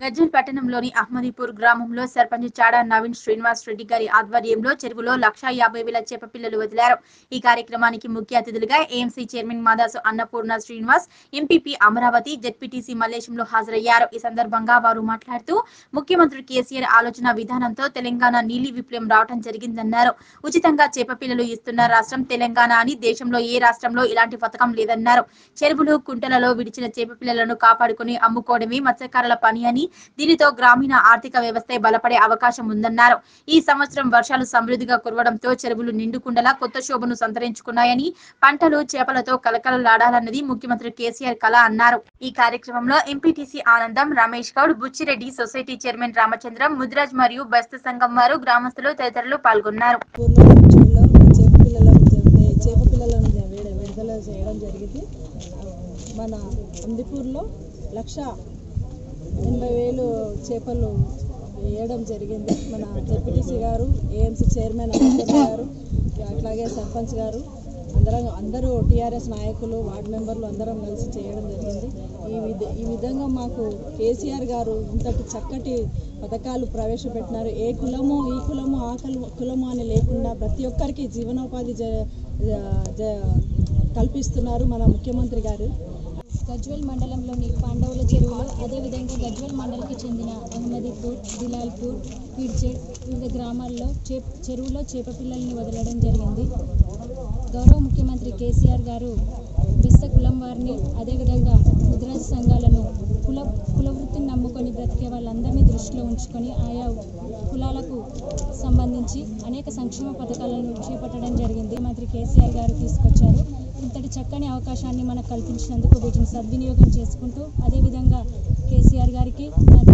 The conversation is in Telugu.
గజ్వల్ పట్టణంలోని అహ్మదీపూర్ గ్రామంలో సర్పంచ్ చాడా నవీన్ శ్రీనివాస్ రెడ్డి గారి ఆధ్వర్యంలో చెరువులో లక్షా యాభై వేల చేప పిల్లలు వదిలారు ఈ కార్యక్రమానికి ముఖ్య అతిథులుగా AMC chairman Madasu Annapurna Srinivas MPP Amaravati ZPTC మల్లేశంలో హాజరయ్యారు ఈ సందర్భంగా వారు మాట్లాడుతూ ముఖ్యమంత్రి కేసీఆర్ ఆలోచన విధానంతో తెలంగాణ నీలి విప్లవం రావడం జరిగిందన్నారు ఉచితంగా చేప పిల్లలు ఇస్తున్న రాష్ట్రం తెలంగాణ అని దేశంలో ఏ రాష్ట్రంలో ఇలాంటి పథకం లేదన్నారు చెరువులు కుంటలలో విడిచిన చేప పిల్లలను కాపాడుకుని అమ్ముకోవడమే మత్స్యకారుల పని అని దీనితో గ్రామీణ ఆర్థిక వ్యవస్థ బలపడే అవకాశం ఉందన్నారు ఈ సంవత్సరం వర్షాలు సమృద్ధిగా కురవడంతో చెరువులు నిండుకుండలా కొత్త శోభను సంతరించుకున్నాయని పంటలు చేపలతో కలకలలాడాలన్నది ముఖ్యమంత్రి కేసీఆర్ కళ అన్నారు ఈ కార్యక్రమంలో MPTC Anandam Ramesh Goud Buchireddy society chairman Ramachandram Mudiraj మరియు బస్తు సంఘం వారు గ్రామస్తులు తదితరులు పాల్గొన్నారు పూర్లో చెరువులో చేప పిల్లలను చె- చేప పిల్లలను జ- విడ- విడుదల చేయడం జరిగింది మన అందిపూర్లో లక్ష ఎనభై వేలు చేపలు వేయడం జరిగింది మన జెడ్పీటీసీ గారు ఏఎంసీ చైర్మన్ అనంతరావు గారు అట్లాగే సర్పంచ్ గారు అందరం అందరూ టీఆర్ఎస్ నాయకులు వార్డు మెంబర్లు అందరం కలిసి చేయడం జరిగింది ఈ విధ ఈ విధంగా మాకు కేసీఆర్ గారు ఇంతటి చక్కటి పథకాలు ప్రవేశపెట్టినారు ఏ కులము ఈ కులము ఆ కులము కులము అని లేకుండా ప్రతి ఒక్కరికి జీవనోపాధి జ జ- జ- కల్పిస్తున్నారు మన ముఖ్యమంత్రి గారు గజ్వెల్ మండలంలోని పాండవుల చెరువులో అదేవిధంగా గజ్వెల్ మండలికి చెందిన అహ్మదీపూర్ దిలాల్పూర్ పిడ్చెట్ వివిధ గ్రామాల్లో చే చెరువులో చేప పిల్లల్ని వదలడం జరిగింది గౌరవ ముఖ్యమంత్రి కేసీఆర్ గారు బిస్త కులం వారిని అదేవిధంగా ముద్రాజ సంఘాలను కుల కుల వృత్తిని నమ్ముకొని బ్రతికే వాళ్ళందరినీ దృష్టిలో ఉంచుకొని ఆయా కులాలకు సంబంధించి అనేక సంక్షేమ పథకాలను చేపట్టడం జరిగింది మంత్రి కేసీఆర్ గారు తీసుకొచ్చారు ఇంతటి చక్కని అవకాశాన్ని మనకు కల్పించినందుకు వీటిని సద్వినియోగం చేసుకుంటూ అదేవిధంగా కేసీఆర్ గారికి మా